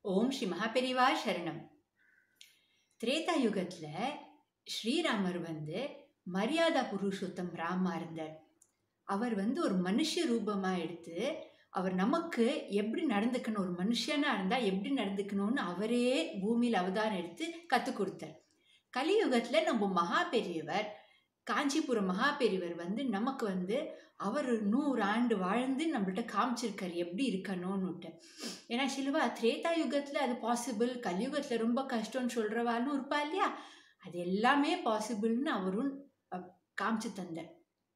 ஓம் ஸ்ரீ மகாபெரிவா சரணம் திரேதா யுகத்துல ஸ்ரீராமர் வந்து மரியாதா புருஷோத்தம் ராமா இருந்தார் அவர் வந்து ஒரு மனுஷ ரூபமா எடுத்து அவர் நமக்கு எப்படி நடந்துக்கணும் ஒரு மனுஷனா இருந்தா எப்படி நடந்துக்கணும்னு அவரே பூமியில் அவதாரம் எடுத்து கற்றுக் கொடுத்தார் கலியுகத்துல நம்ம மகா பெரியவர் காஞ்சிபுரம் மகா பெரியவர் வந்து நமக்கு வந்து அவர் நூறு ஆண்டு வாழ்ந்து நம்மள்ட்ட காமிச்சிருக்காரு எப்படி இருக்கணும்னுட்டு ஏன்னா சிலுவா திரேதா யுகத்தில் அது பாசிபிள் கலியுகத்தில் ரொம்ப கஷ்டம்னு சொல்கிறவாலும் இருப்பா இல்லையா அது எல்லாமே பாசிபிள்னு அவரும் அஹ், காமிச்சு தந்தார்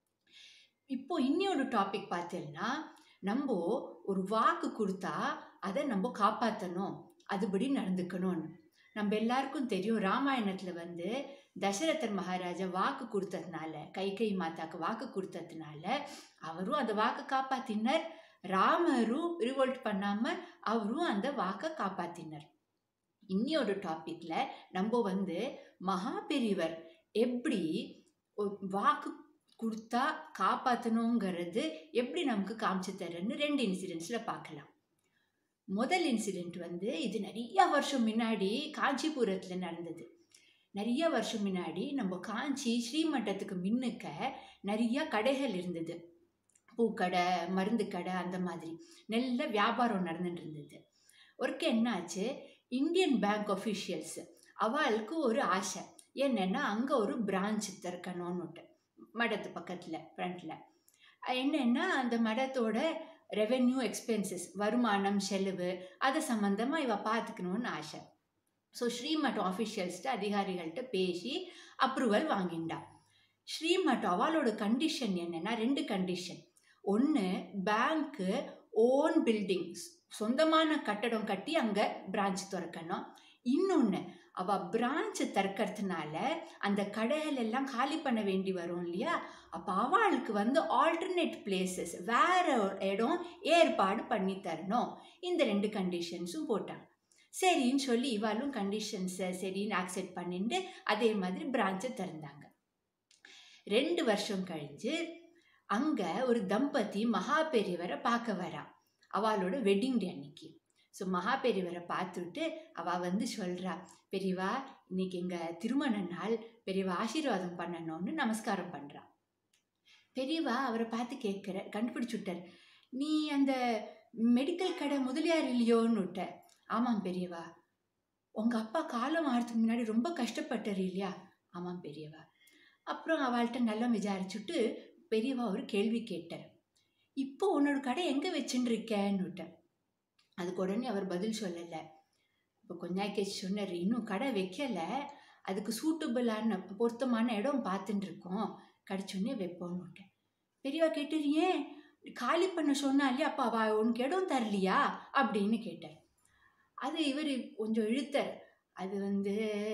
இப்போ இன்னொரு டாபிக் பார்த்தீங்கன்னா நம்ம ஒரு வாக்கு கொடுத்தா அதை நம்ம காப்பாற்றணும் அதுபடி நடந்துக்கணும்னு நம்ம எல்லாருக்கும் தெரியும் ராமாயணத்தில் வந்து தசரதர் மகாராஜா வாக்கு கொடுத்ததுனால கைகை மாதாக்கு வாக்கு கொடுத்ததுனால அவரும் அந்த வாக்கு காப்பாத்தினார் ராமரும் ரிவோல்ட் பண்ணாம அவரும் அந்த வாக்கை காப்பாத்தினார் இன்னொரு டாபிக்ல நம்ம வந்து மகா பெரியவர் எப்படி ஒரு வாக்கு கொடுத்தா காப்பாற்றணுங்கிறது எப்படி நமக்கு காமிச்சு தரேன்னு ரெண்டு இன்சிடென்ட்ஸில் பார்க்கலாம் முதல் இன்சிடெண்ட் வந்து இது நிறைய வருஷம் முன்னாடி காஞ்சிபுரத்தில் நடந்தது நிறைய வருஷம் முன்னாடி நம்ம காஞ்சி ஸ்ரீமட்டத்துக்கு மின்னுக்க நிறைய கடைகள் இருந்தது பூக்கடை மருந்து கடை அந்த மாதிரி நல்ல வியாபாரம் நடந்துட்டு இருந்தது ஒருக்க என்னாச்சு இந்தியன் பேங்க் ஒஃபிஷியல்ஸ் அவளுக்கு ஒரு ஆசை என்னென்னா அங்கே ஒரு பிரான்ச் திறக்கணும்னுட்டு மடத்து பக்கத்தில் ஃப்ரண்ட்டில் என்னென்னா அந்த மடத்தோட ரெவென்யூ எக்ஸ்பென்சஸ் வருமானம் செலவு அது சம்மந்தமாக இவ பார்த்துக்கணும்னு ஆசை ஸோ ஸ்ரீமட் ஆஃபிஷியல்ஸ்ட்டு அதிகாரிகள்கிட்ட பேசி அப்ரூவல் வாங்கிண்டா ஸ்ரீமட் அவளோட கண்டிஷன் என்னென்னா ரெண்டு கண்டிஷன் ஒன்று பேங்க்கு ஓன் பில்டிங்ஸ் சொந்தமான கட்டடம் கட்டி அங்கே பிரான்ச் திறக்கணும் இன்னொன்று அவள் பிரான்ச் திறக்கிறதுனால அந்த கடைகள் எல்லாம் காலி பண்ண வேண்டி வரும் இல்லையா அப்போ அவளுக்கு வந்து ஆல்டர்னேட் பிளேசஸ் வேற ஒரு இடம் ஏற்பாடு பண்ணி தரணும் இந்த ரெண்டு கண்டிஷன்ஸும் போட்டாங்க சரின்னு சொல்லி இவாளும் கண்டிஷன்ஸை சரின்னு அக்செப்ட் பண்ணிட்டு அதே மாதிரி பிரான்ச்சை திறந்தாங்க ரெண்டு வருஷம் கழிஞ்சு அங்கே ஒரு தம்பதி மகா பெரியவரை பார்க்க வரா அவளோட வெட்டிங் டே அன்னைக்கு ஸோ மகா பெரியவரை பார்த்துட்டு அவள் வந்து சொல்கிறா பெரியவா இன்னைக்கு எங்கள் திருமண நாள் பெரியவா ஆசீர்வாதம் பண்ணணும்னு நமஸ்காரம் பண்ணுறா பெரியவா அவரை பார்த்து கேட்குற கண்டுபிடிச்சுட்டார் நீ அந்த மெடிக்கல் கடை முதலியார் இல்லையோன்னு விட்ட ஆமாம் பெரியவா உங்கள் அப்பா காலம் ஆகிறதுக்கு முன்னாடி ரொம்ப கஷ்டப்பட்டார் இல்லையா ஆமாம் பெரியவா அப்புறம் அவள்கிட்ட நல்லா விசாரிச்சுட்டு பெரியவா ஒரு கேள்வி கேட்டார் இப்போ உன்னோட கடை எங்கே வச்சுட்டு இருக்கேன்னு விட்டார் அதுக்கு உடனே அவர் பதில் சொல்லலை இப்போ கொஞ்ச நாள் கழிச்சு சொன்னார் இன்னும் கடை வைக்கல அதுக்கு சூட்டபிளான பொருத்தமான இடம் பார்த்துட்டு இருக்கோம் கிடச்சோன்னே வைப்போம்னு விட்டேன் பெரியவா கேட்டார் ஏன் காலி பண்ண சொன்னா இல்லையா அப்பா அவ உனக்கு இடம் தரலையா அப்படின்னு கேட்டார் அது இவர் கொஞ்சம் இழுத்தார் அது வந்து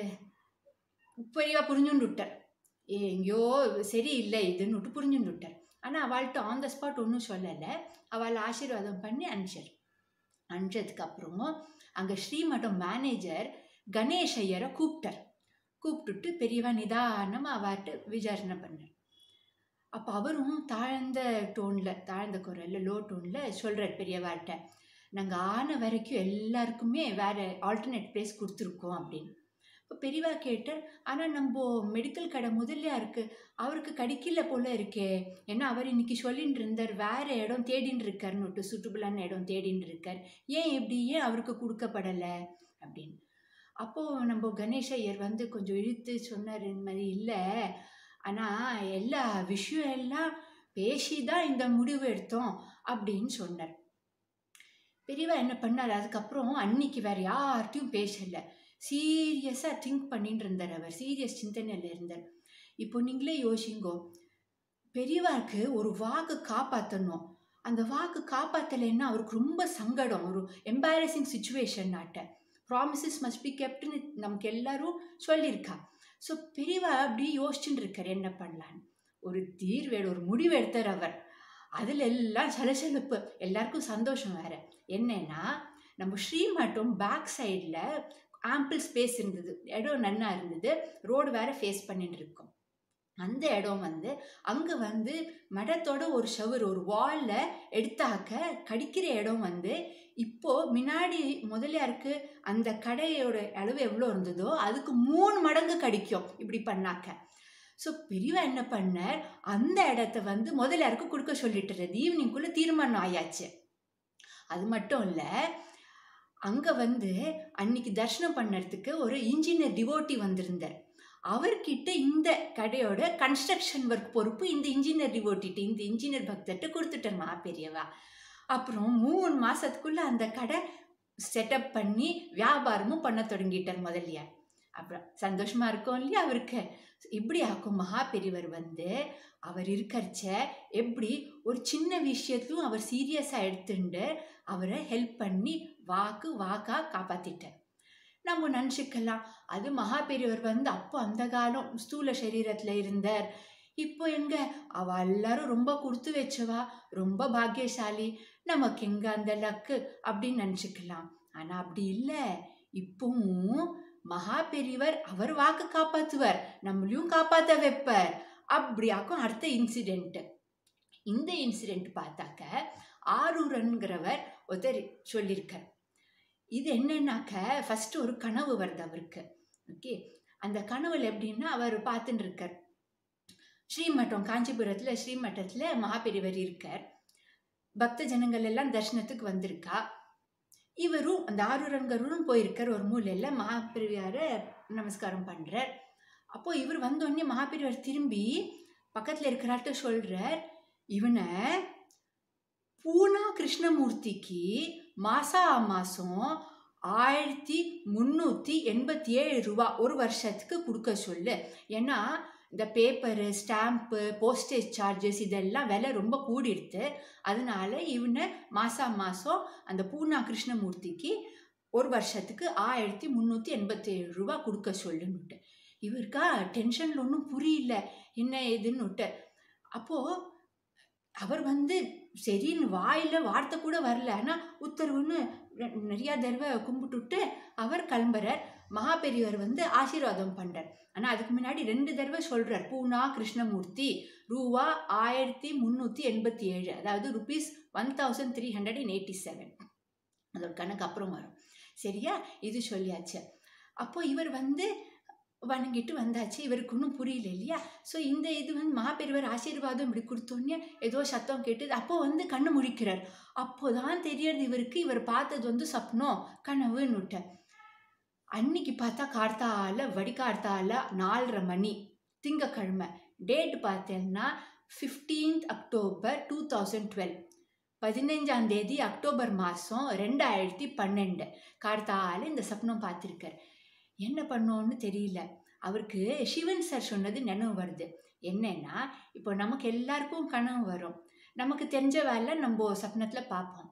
பெரியவா புரிஞ்சுண்டு விட்டார் ஏ எங்கேயோ சரி இல்லை இதுன்னு விட்டு புரிஞ்சுண்டு விட்டார் ஆனால் அவள்கிட்ட ஆன் த ஸ்பாட் ஒன்றும் சொல்லலை அவளை ஆசீர்வாதம் பண்ணி அனுப்பிச்சார் அனுப்பிச்சதுக்கு அப்புறம் அங்கே ஸ்ரீமடம் மேனேஜர் கணேஷ் ஐயரை கூப்பிட்டார் கூப்பிட்டுட்டு பெரியவா நிதானமாக அவர்கிட்ட விசாரணை பண்ணார் அப்போ அவரும் தாழ்ந்த டோனில் தாழ்ந்த குரலில் லோ டோனில் சொல்கிறார் பெரியவார்கிட்ட நாங்கள் ஆன வரைக்கும் எல்லாருக்குமே வேறு ஆல்டர்னேட் பிளேஸ் கொடுத்துருக்கோம் அப்படின்னு இப்போ பெரியவா கேட்டார் ஆனால் நம்ம மெடிக்கல் கடை முதல்லையா இருக்குது அவருக்கு கிடைக்கல போல இருக்கே ஏன்னா அவர் இன்னைக்கு சொல்லின்னு இருந்தார் வேறு இடம் தேடின்னு இருக்காருன்னு விட்டு சூட்டபுளான இடம் தேடின்னு இருக்கார் ஏன் இப்படி ஏன் அவருக்கு கொடுக்கப்படலை அப்படின்னு அப்போது நம்ம கணேஷ் ஐயர் வந்து கொஞ்சம் இழுத்து சொன்னார் இந்த மாதிரி இல்லை ஆனால் எல்லா விஷயம் எல்லாம் பேசி தான் இந்த முடிவு எடுத்தோம் அப்படின்னு சொன்னார் பெரியவா என்ன பண்ணார் அதுக்கப்புறம் அன்னைக்கு வேற யார்கிட்டையும் பேசலை சீரியஸாக திங்க் பண்ணிட்டு இருந்தார் அவர் சீரியஸ் சிந்தனையில் இருந்தார் இப்போ நீங்களே யோசிங்கோ பெரியவாருக்கு ஒரு வாக்கு காப்பாற்றணும் அந்த வாக்கு காப்பாற்றலைன்னா அவருக்கு ரொம்ப சங்கடம் ஒரு எம்பாரசிங் சுச்சுவேஷன் ஆட்ட ப்ராமிசஸ் மஸ்ட் பி கெப்ட்னு நமக்கு எல்லாரும் சொல்லியிருக்கா ஸோ பெரியவா அப்படி யோசிச்சுட்டு இருக்கார் என்ன பண்ணலான்னு ஒரு தீர்வேடு ஒரு முடிவு எடுத்தார் அவர் அதில் எல்லாம் சலசலப்பு எல்லாருக்கும் சந்தோஷம் வேற என்னன்னா நம்ம ஸ்ரீமட்டம் பேக் சைடில் ஆம்பிள் ஸ்பேஸ் இருந்தது இடம் நன்னா இருந்தது ரோடு வேற ஃபேஸ் பண்ணிட்டு இருக்கோம் அந்த இடம் வந்து அங்கே வந்து மடத்தோட ஒரு ஷவர் ஒரு வாலில் எடுத்தாக்க கடிக்கிற இடம் வந்து இப்போ முன்னாடி முதலியாருக்கு அந்த கடையோட அளவு எவ்வளோ இருந்ததோ அதுக்கு மூணு மடங்கு கடிக்கும் இப்படி பண்ணாக்க ஸோ பெரியவா என்ன பண்ணார் அந்த இடத்த வந்து முதலியாருக்கு கொடுக்க சொல்லிட்டுறது ஈவினிங்குள்ளே தீர்மானம் ஆயாச்சு அது மட்டும் இல்லை அங்கே வந்து அன்னைக்கு தரிசனம் பண்ணறதுக்கு ஒரு இன்ஜினியர் டிவோட்டி வந்திருந்தார் அவர்கிட்ட இந்த கடையோட கன்ஸ்ட்ரக்ஷன் ஒர்க் பொறுப்பு இந்த இன்ஜினியர் டிவோட்டிட்டு இந்த இன்ஜினியர் பக்தர்கிட்ட கொடுத்துட்டார் மா பெரியவா அப்புறம் மூணு மாசத்துக்குள்ள அந்த கடை செட்டப் பண்ணி வியாபாரமும் பண்ண தொடங்கிட்டார் முதலியார் அப்புறம் சந்தோஷமா இருக்கும் இல்லையா அவருக்கு இப்படி ஆக்கும் மகா பெரியவர் வந்து அவர் இருக்கறச்ச எப்படி ஒரு சின்ன விஷயத்தையும் அவர் சீரியஸாக எடுத்துண்டு அவரை ஹெல்ப் பண்ணி வாக்கு வாக்கா காப்பாத்திட்டார் நம்ம நினச்சிக்கலாம் அது மகா பெரியவர் வந்து அப்போ அந்த காலம் ஸ்தூல சரீரத்தில் இருந்தார் இப்போ எங்க அவ எல்லாரும் ரொம்ப கொடுத்து வச்சவா ரொம்ப பாக்கியசாலி நமக்கு எங்க அந்த லக்கு அப்படின்னு நினச்சிக்கலாம் ஆனால் அப்படி இல்லை இப்பவும் மகா பெரியவர் அவர் வாக்கு காப்பாத்துவார் நம்மளையும் காப்பாற்ற வைப்பார் அப்படியாக்கும் அடுத்த இன்சிடெண்ட் இந்த இன்சிடெண்ட் பார்த்தாக்க ஆரூரன்கிறவர் ஒருத்தர் சொல்லியிருக்கார் இது என்னன்னாக்க ஃபர்ஸ்ட் ஒரு கனவு வருது அவருக்கு ஓகே அந்த கனவுல எப்படின்னா அவர் பார்த்துட்டு இருக்கார் ஸ்ரீமட்டம் காஞ்சிபுரத்தில் ஸ்ரீமட்டத்தில் மகாபெரிவர் இருக்கார் பக்த ஜனங்கள் எல்லாம் தர்ஷனத்துக்கு வந்திருக்கா இவரும் அந்த ஆரூரங்கரும் போயிருக்கார் ஒரு மூலையில் மகாபெரியாரை நமஸ்காரம் பண்ணுறார் அப்போ இவர் வந்தோடனே மகாபெரியார் திரும்பி பக்கத்தில் இருக்கிறார்ட்ட சொல்கிறார் இவனை பூனா கிருஷ்ணமூர்த்திக்கு மாசா மாதம் ஆயிரத்தி முந்நூற்றி எண்பத்தி ஏழு ரூபா ஒரு வருஷத்துக்கு கொடுக்க சொல்லு ஏன்னா இந்த பேப்பரு ஸ்டாம்ப்பு போஸ்டேஜ் சார்ஜஸ் இதெல்லாம் விலை ரொம்ப கூடிடுது அதனால இவனை மாதம் மாதம் அந்த பூனா கிருஷ்ணமூர்த்திக்கு ஒரு வருஷத்துக்கு ஆயிரத்தி முந்நூற்றி எண்பத்தி ஏழு ரூபா கொடுக்க சொல்லுன்னுட்டு இவருக்கா டென்ஷனில் ஒன்றும் புரியல என்ன ஏதுன்னுட்டு அப்போது அவர் வந்து சரின்னு வாயில் வார்த்தை கூட வரல ஆனால் உத்தரவுன்னு நிறையா தடவை கும்பிட்டுட்டு அவர் கிளம்புறார் மகா பெரியவர் வந்து ஆசீர்வாதம் பண்ணுறார் ஆனால் அதுக்கு முன்னாடி ரெண்டு தடவை சொல்கிறார் பூனா கிருஷ்ணமூர்த்தி ரூபா ஆயிரத்தி முந்நூற்றி எண்பத்தி ஏழு அதாவது rupees one thousand three hundred and eighty seven அதோட கணக்கு அப்புறம் வரும் சரியா இது சொல்லியாச்சு அப்போ இவர் வந்து வணங்கிட்டு வந்தாச்சு இவருக்கு ஒன்றும் புரியல இல்லையா ஸோ இந்த இது வந்து மகாபெரிவர் ஆசீர்வாதம் இப்படி கொடுத்தோன்னே ஏதோ சத்தம் கேட்டது அப்போ வந்து கண்ணு முழிக்கிறார் அப்போதான் தெரியறது இவருக்கு இவர் பார்த்தது வந்து சப்னம் கனவுன்னுட்ட அன்னைக்கு பார்த்தா கார்த்தால வடிகார்த்தால நாலரை மணி திங்கக்கிழமை டேட் பார்த்தேன்னா fifteenth October two thousand twelve பதினஞ்சாம் தேதி அக்டோபர் மாதம் ரெண்டாயிரத்தி பன்னெண்டு கார்த்தால இந்த சப்னம் பார்த்துருக்கார் என்ன பண்ணோன்னு தெரியல அவருக்கு சிவன் சார் சொன்னது நினைவு வருது என்னன்னா இப்போ நமக்கு எல்லாருக்கும் கனவு வரும் நமக்கு தெரிஞ்ச வேலை நம்ம சப்னத்தில் பார்ப்போம்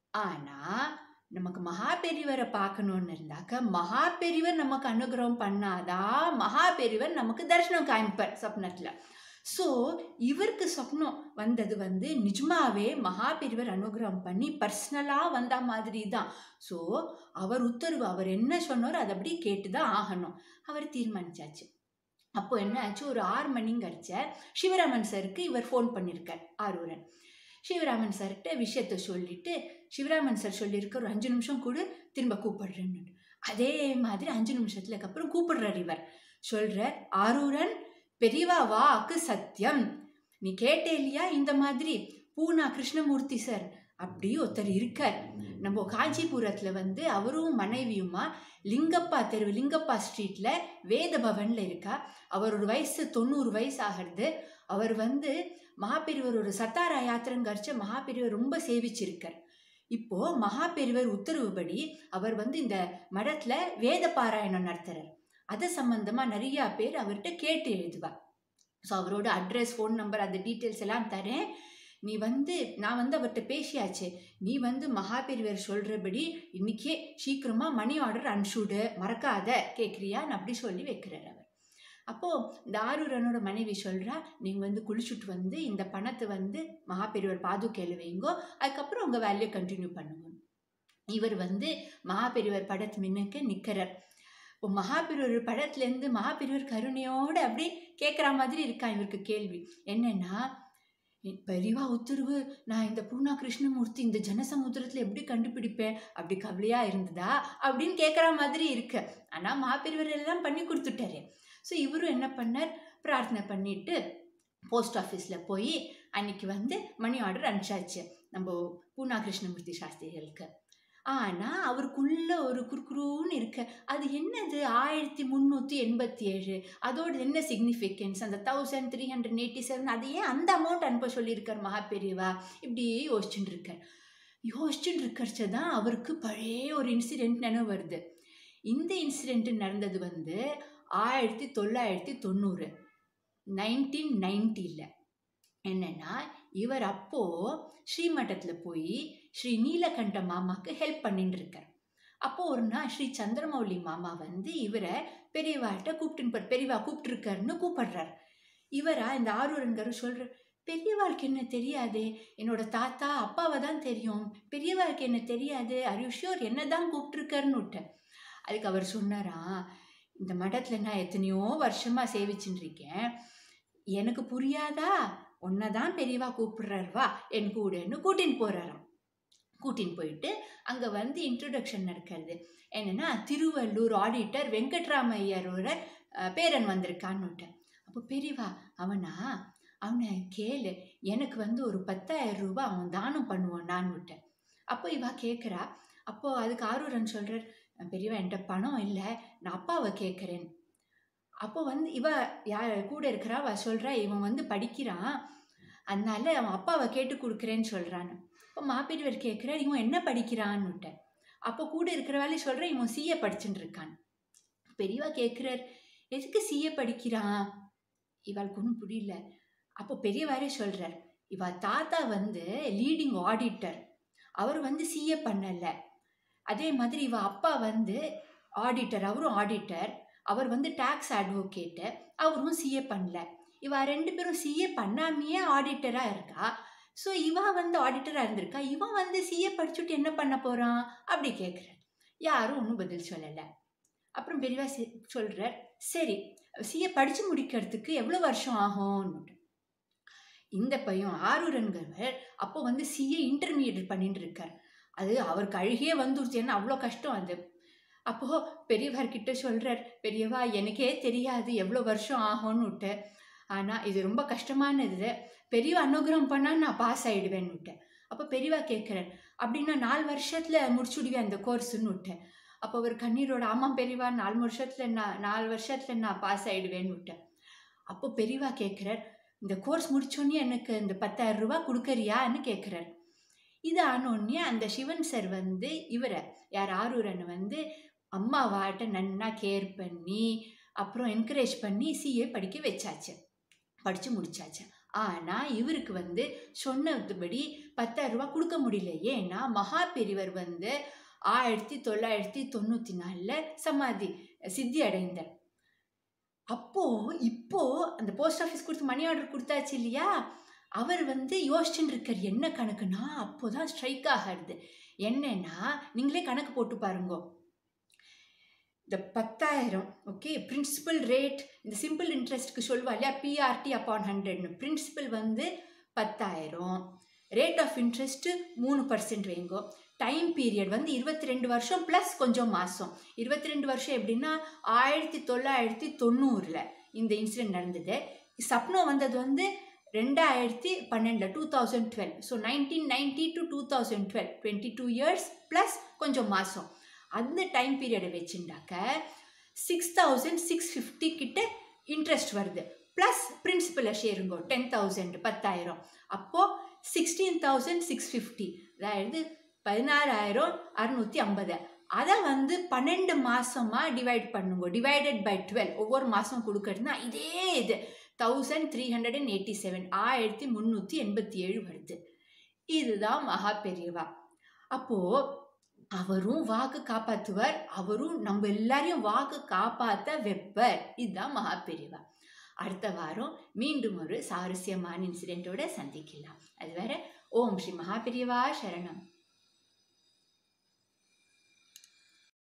ஆனால் நமக்கு மகா பெரியவரை பார்க்கணுன்னு இருந்தாக்க மகா பெரியவர் நமக்கு அனுகிரகம் பண்ணாதான் மகா பெரியவர் நமக்கு தரிசனம் காமிப்பார் சொப்னத்தில் ஸோ இவருக்கு சொப்னம் வந்தது வந்து நிஜமாவே மகா பெரியவர் அனுகிரகம் பண்ணி பர்சனலாக வந்த மாதிரி தான் ஸோ அவர் உத்தரவு அவர் என்ன சொன்னாரோ அதை அப்படி கேட்டு தான் ஆகணும் அவர் தீர்மானிச்சாச்சு அப்போ என்ன ஆச்சு ஒரு ஆறு மணிங்கடிச்ச சிவராமன் சருக்கு இவர் ஃபோன் பண்ணியிருக்கார் ஆரூரன் சிவராமன் சார்கிட்ட விஷயத்த சொல்லிட்டு சிவராமன் சார் சொல்லியிருக்க ஒரு அஞ்சு நிமிஷம் கூட திரும்ப கூப்பிடுறேன்னு அதே மாதிரி அஞ்சு நிமிஷத்துக்கு அப்புறம் கூப்பிடுறார் இவர் சொல்கிறார் ஆரூரன் பெரியவா வாக்கு சத்தியம் நீ கேட்டே இல்லையா இந்த மாதிரி பூனா கிருஷ்ணமூர்த்தி சார் அப்படி ஒருத்தர் இருக்கார் நம்ம காஞ்சிபுரத்தில் வந்து அவரும் மனைவியுமா லிங்கப்பா தெருவு லிங்கப்பா ஸ்ட்ரீட்டில் வேத பவனில் இருக்கா அவரோட வயசு தொண்ணூறு வயசு ஆகிறது அவர் வந்து மகாபெரிவரோட சத்தாரா யாத்திரங்கரிச்ச மகாபெரிவர் ரொம்ப சேவிச்சிருக்கார் இப்போ மகாபெரிவர் உத்தரவுபடி அவர் வந்து இந்த மடத்துல வேத பாராயணம் நடத்துறார் அது சம்பந்தமா நிறைய பேர் அவர்கிட்ட கேட்டு எழுதுவா ஸோ அவரோட அட்ரஸ் ஃபோன் நம்பர் அந்த டீட்டெயில்ஸ் எல்லாம் தரேன் நீ வந்து நான் வந்து அவர்கிட்ட பேசியாச்சு நீ வந்து மகாபெரிவர் சொல்கிறபடி இன்னைக்கே சீக்கிரமாக மணி ஆர்டர் அனுப்பிச்சுடு மறக்காத கேட்குறியான்னு அப்படி சொல்லி வைக்கிறார் அவர் அப்போது இந்த ஆரூரனோட மனைவி சொல்கிறா நீங்கள் வந்து குளிச்சுட்டு வந்து இந்த பணத்தை வந்து மகாபெரிவர் பாதுகையில் வைங்கோ அதுக்கப்புறம் உங்கள் வேலையை கண்டினியூ பண்ணுங்க இவர் வந்து மகாபெரிவர் படத்து மின்னுக்கு நிற்கிறார் இப்போ மகாபிரிவர் படத்துலேருந்து மகாபிரிவர் கருணையோடு அப்படி கேட்குற மாதிரி இருக்கான் இவருக்கு கேள்வி என்னன்னா பெரியவா உத்தரவு நான் இந்த பூர்ணா கிருஷ்ணமூர்த்தி இந்த ஜனசமுத்திரத்தில் எப்படி கண்டுபிடிப்பேன் அப்படி கவலையாக இருந்ததா அப்படின்னு கேட்குற மாதிரி இருக்கு ஆனால் மகாபிரிவர் எல்லாம் பண்ணி கொடுத்துட்டாரு ஸோ இவரும் என்ன பண்ணார் பிரார்த்தனை பண்ணிட்டு போஸ்ட் ஆஃபீஸில் போய் அன்னைக்கு வந்து மணி ஆர்டர் அனுப்பிச்சாச்சு நம்ம பூர்ணா கிருஷ்ணமூர்த்தி சாஸ்திரிகளுக்கு ஆனால் அவருக்குள்ள ஒரு குறுக்குறுன்னு இருக்கு அது என்னது ஆயிரத்தி முந்நூற்றி எண்பத்தி ஏழு அதோட என்ன சிக்னிஃபிகன்ஸ் அந்த thousand three hundred eighty seven அது ஏன் அந்த அமௌண்ட் அனுப்ப சொல்லியிருக்கார் மகா பெரியவா இப்படியே யோசிச்சுட்டு இருக்கார் யோசிச்சுட்டு இருக்கிறச்ச தான் அவருக்கு பழைய ஒரு இன்சிடெண்ட் நினைவு வருது இந்த இன்சிடெண்ட் நடந்தது வந்து ஆயிரத்தி தொள்ளாயிரத்தி தொண்ணூறு நைன்டீன் நைன்ட்டியில் என்னென்னா இவர் அப்போது ஸ்ரீமட்டத்தில் போய் ஸ்ரீ நீலகண்ட மாமாவுக்கு ஹெல்ப் பண்ணிட்டு இருக்கார் அப்போது ஒரு நாள் ஸ்ரீ சந்திரமௌலி மாமா வந்து இவரை பெரியவாட்ட கூப்பிட்டுன்னு பெரியவா கூப்பிட்டுருக்காருன்னு கூப்பிடுறார் இவரா இந்த ஆரூரன்காரர் சொல்கிறார் பெரியவாளுக்கு என்ன தெரியாது என்னோட தாத்தா அப்பாவை தான் தெரியும் பெரியவாளுக்கு என்ன தெரியாது அரியூஷியோர் என்ன தான் கூப்பிட்டுருக்காருன்னு விட்டேன் அதுக்கு அவர் சொன்னாரா இந்த மடத்தில் நான் எத்தனையோ வருஷமாக சேவிச்சுட்டு இருக்கேன் எனக்கு புரியாதா உன்னை தான் பெரியவா கூப்பிடுறார் வா என் கூடன்னு கூட்டின்னு போகிறாராம் கூட்டின்னு போயிட்டு அங்கே வந்து இன்ட்ரொடக்ஷன் நடக்கிறது என்னென்னா திருவள்ளூர் ஆடிட்டர் வெங்கட்ராமையரோட பேரன் வந்திருக்கான்னு அப்போ பெரியவா அவனா அவனை கேளு எனக்கு வந்து ஒரு பத்தாயிரம் ரூபாய் அவன் தானம் பண்ணுவான் நான் விட்டேன் அப்போ இவா கேட்குறா அப்போது அதுக்கு ஆரூரன் சொல்கிறார் பெரியவா என்கிட்ட பணம் இல்லை நான் அப்பாவை கேட்குறேன் அப்போ வந்து இவ யார் கூட இருக்கிறா அவ சொல்கிறா இவன் வந்து படிக்கிறான் அதனால அவன் அப்பாவை கேட்டு கொடுக்குறேன்னு சொல்கிறான்னு இப்போ மாப்பெரியவர் கேட்குறார் இவன் என்ன படிக்கிறான்னு அப்போ கூட இருக்கிறவாலே சொல்கிற இவன் சிஏ படிச்சுட்டு இருக்கான் பெரியவா கேட்குறார் எதுக்கு சிஏ படிக்கிறான் இவாளுக்கு ஒன்றும் புரியல அப்போ பெரியவாரே சொல்கிறார் இவ தாத்தா வந்து லீடிங் ஆடிட்டர் அவர் வந்து சிஏ பண்ணலை அதே மாதிரி இவ அப்பா வந்து ஆடிட்டர் அவரும் ஆடிட்டர் அவர் வந்து டேக்ஸ் அட்வொகேட்டு அவரும் சிஏ பண்ணல இவ ரெண்டு பேரும் சிஏ பண்ணாமையே ஆடிட்டராக இருக்கா ஸோ இவா வந்து ஆடிட்டராக இருந்திருக்கா இவன் வந்து சிஏ படிச்சுட்டு என்ன பண்ண போகிறான் அப்படி கேட்குறார் யாரும் ஒன்றும் பதில் சொல்லலை அப்புறம் பெரியவா சொல்கிறார் சரி சிஏ படித்து முடிக்கிறதுக்கு எவ்வளோ வருஷம் ஆகும்னு இந்த பையன் ஆரூரன்கிறவர் அப்போ வந்து சிஏ இன்டர்மீடியட் பண்ணிட்டு இருக்கார் அது அவருக்கு அழுகியே வந்துருச்சு ஏன்னா அவ்வளோ கஷ்டம் அது அப்போது பெரியவர்கிட்ட சொல்கிறார் பெரியவா எனக்கே தெரியாது எவ்வளோ வருஷம் ஆகும்னு விட்டு ஆனால் இது ரொம்ப கஷ்டமானது பெரியவா அனுகிரகம் பண்ணால் நான் பாஸ் ஆகிடுவேன்னு விட்டேன் அப்போ பெரியவா கேட்குறார் அப்படின்னா நாலு வருஷத்தில் முடிச்சுடுவேன் அந்த கோர்ஸுன்னு விட்டேன் அப்போ அவர் கண்ணீரோட ஆமாம் பெரியவா நாலு வருஷத்தில் நான் நாலு வருஷத்தில் நான் பாஸ் ஆகிடுவேன்னு விட்டேன் அப்போ பெரியவா கேட்குறார் இந்த கோர்ஸ் முடிச்சோன்னே எனக்கு இந்த பத்தாயிரம் ரூபா கொடுக்கறியான்னு கேட்குறார் இது ஆனோடனே அந்த சிவன் சார் வந்து இவரை யார் ஆரூரனை வந்து அம்மாவாட்ட நன்னா கேர் பண்ணி அப்புறம் என்கரேஜ் பண்ணி சிஏ படிக்க வச்சாச்சு படித்து முடிச்சாச்சு ஆனால் இவருக்கு வந்து சொன்னதுபடி பத்தாயிரம் ரூபா கொடுக்க முடியல ஏன்னா மகா பெரியவர் வந்து ஆயிரத்தி தொள்ளாயிரத்தி தொண்ணூற்றி நாலில் சமாதி சித்தி அடைந்தார் அப்போ இப்போ அந்த போஸ்ட் ஆஃபீஸ் கொடுத்து மணி ஆர்டர் கொடுத்தாச்சு இல்லையா அவர் வந்து யோசிச்சுட்டு இருக்கார் என்ன கணக்குனா அப்போதான் ஸ்ட்ரைக் ஆகிறது என்னன்னா நீங்களே கணக்கு போட்டு பாருங்க இந்த பத்தாயிரம் ஓகே பிரின்சிபல் ரேட் இந்த சிம்பிள் இன்ட்ரெஸ்ட்க்கு சொல்லுவா இல்லையா பிஆர்டி அப்பான் ஹண்ட்ரட்னு பிரின்சிபல் வந்து பத்தாயிரம் ரேட் ஆஃப் இன்ட்ரெஸ்ட்டு மூணு பர்சன்ட் வைங்கோ டைம் பீரியட் வந்து இருபத்தி ரெண்டு வருஷம் ப்ளஸ் கொஞ்சம் மாதம் இருபத்தி ரெண்டு வருஷம் எப்படின்னா ஆயிரத்தி தொள்ளாயிரத்தி தொண்ணூறில் இந்த இன்சிடென்ட் நடந்தது சப்னம் வந்தது வந்து ரெண்டாயிரத்தி பன்னெண்டில் two thousand twelve so nineteen ninety two two thousand twelve twenty two years plus கொஞ்சம் மாதம் அந்த டைம் பீரியடை வச்சுட்டாக்க சிக்ஸ் தௌசண்ட் சிக்ஸ் ஃபிஃப்டி கிட்ட இன்ட்ரெஸ்ட் வருது ப்ளஸ் பிரின்சிபலை ஷேருங்கோ டென் தௌசண்ட் பத்தாயிரம் அப்போது சிக்ஸ்டீன் தௌசண்ட் சிக்ஸ் ஃபிஃப்டி அதாவது பதினாறாயிரம் அறுநூற்றி ஐம்பது அதை வந்து பன்னெண்டு மாதமாக டிவைட் பண்ணுங்க டிவைடட் பை டுவெல் ஒவ்வொரு மாதம் கொடுக்கறதுனா இதே இது thousand three hundred and eighty seven ஆயிரத்தி முந்நூற்றி எண்பத்தி ஏழு வருது இதுதான் மகா பெரியவா அப்போது அவரும் வாக்கு காப்பாற்றுவார் அவரும் நம்ம எல்லாரையும் வாக்கு காப்பாற்ற வைப்பர் இதுதான் மகா பெரியவா அடுத்த வாரம் மீண்டும் ஒரு சாரஸ்யமான இன்சிடென்ட்டோட சந்திக்கலாம் அது வேற ஓம் ஸ்ரீ மகா பெரியவா சரணம்